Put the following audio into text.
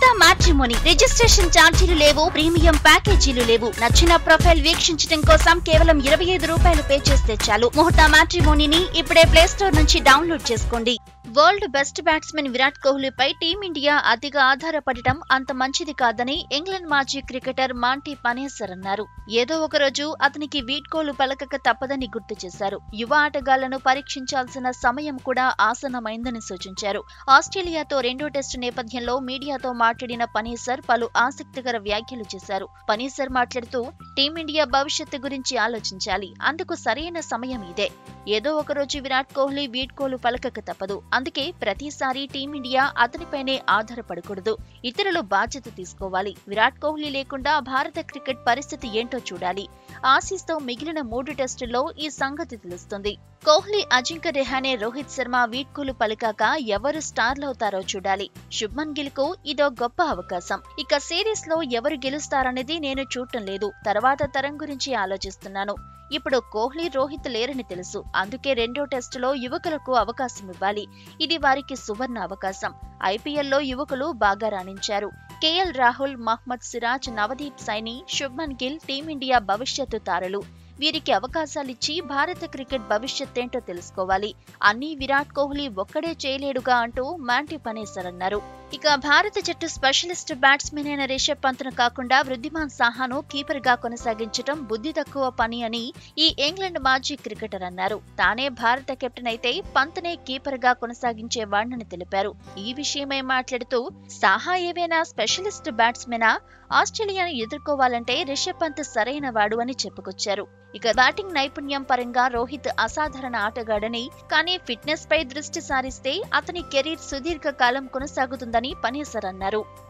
ముహూర్త matrimony registration ఛార్జీలు లేవు ప్రీమియం ప్యాకేజీలు లేవు నచ్చిన ప్రొఫైల్ వీక్షించడం కోసం కేవలం ఇరవై ఐదు రూపాయలు పే చేస్తే చాలు ముహూర్త మ్యాట్రిమోనీని ఇప్పుడే ప్లే స్టోర్ నుంచి డౌన్లోడ్ చేసుకోండి వరల్డ్ బెస్ట్ బ్యాట్స్మెన్ విరాట్ కోహ్లీపై టీమిండియా అతిగా ఆధారపడటం అంత మంచిది కాదని ఇంగ్లాండ్ మాజీ క్రికెటర్ మాంటీ పనేసర్ అన్నారు ఏదో ఒక రోజు అతనికి వీడ్కోలు పలకక తప్పదని గుర్తు చేశారు యువ ఆటగాళ్లను పరీక్షించాల్సిన సమయం కూడా ఆసన్నమైందని సూచించారు ఆస్ట్రేలియాతో రెండో టెస్టు నేపథ్యంలో మీడియాతో మాట్లాడిన పనీసర్ పలు ఆసక్తికర వ్యాఖ్యలు చేశారు పనీసర్ మాట్లాడుతూ టీమిండియా భవిష్యత్తు గురించి ఆలోచించాలి అందుకు సరైన సమయం ఇదే ఏదో ఒక రోజు విరాట్ కోహ్లీ వీడ్కోలు పలకక తప్పదు అందుకే ప్రతిసారి టీమిండియా అతనిపైనే ఆధారపడకూడదు ఇతరులు బాధ్యత తీసుకోవాలి విరాట్ కోహ్లీ లేకుండా భారత క్రికెట్ పరిస్థితి ఏంటో చూడాలి ఆసీస్తో మిగిలిన మూడు టెస్టుల్లో ఈ సంగతి తెలుస్తుంది కోహ్లీ అజింక్య రెహానే రోహిత్ శర్మ వీడ్కోలు పలికాక ఎవరు స్టార్లవుతారో చూడాలి శుభ్మన్ గిల్ కు ఇదో గొప్ప అవకాశం ఇక సిరీస్ లో ఎవరు గెలుస్తారనేది నేను చూడటం లేదు తర్వాత తరం గురించి ఆలోచిస్తున్నాను ఇప్పుడు కోహ్లీ రోహిత్ లేరని తెలుసు అందుకే రెండో టెస్టులో యువకులకు అవకాశం ఇవ్వాలి ఇది వారికి సువర్ణ అవకాశం ఐపీఎల్లో యువకులు బాగా రాణించారు కేఎల్ రాహుల్ మహ్మద్ సిరాజ్ నవదీప్ సైని శుభ్మన్ గిల్ టీమిండియా భవిష్యత్తు తారలు వీరికి అవకాశాలిచ్చి భారత క్రికెట్ భవిష్యత్తేంటో తెలుసుకోవాలి అన్నీ విరాట్ కోహ్లీ ఒక్కడే చేయలేడుగా అంటూ మ్యాంటీ పనేసర్ అన్నారు ఇక భారత జట్టు స్పెషలిస్ట్ బ్యాట్స్మెన్ అయిన రిషబ్ పంత్ను కాకుండా వృద్ధిమాన్ సాహాను కీపర్ గా కొనసాగించడం బుద్ధి తక్కువ పని అని ఈ ఇంగ్లాండ్ మాజీ క్రికెటర్ అన్నారు తానే భారత కెప్టెన్ అయితే పంత్నే కీపర్ గా కొనసాగించేవాడినని తెలిపారు ఈ విషయమై మాట్లాడుతూ సాహా ఏవైనా స్పెషలిస్ట్ బ్యాట్స్మెనా ఆస్ట్రేలియాను ఎదుర్కోవాలంటే రిషబ్ పంత్ సరైన వాడు అని చెప్పుకొచ్చారు ఇక బ్యాటింగ్ నైపుణ్యం పరంగా రోహిత్ అసాధారణ ఆటగాడని కానీ ఫిట్నెస్ పై దృష్టి సారిస్తే అతని కెరీర్ సుదీర్ఘ కాలం కొనసాగుతుందని పనేసర్ అన్నారు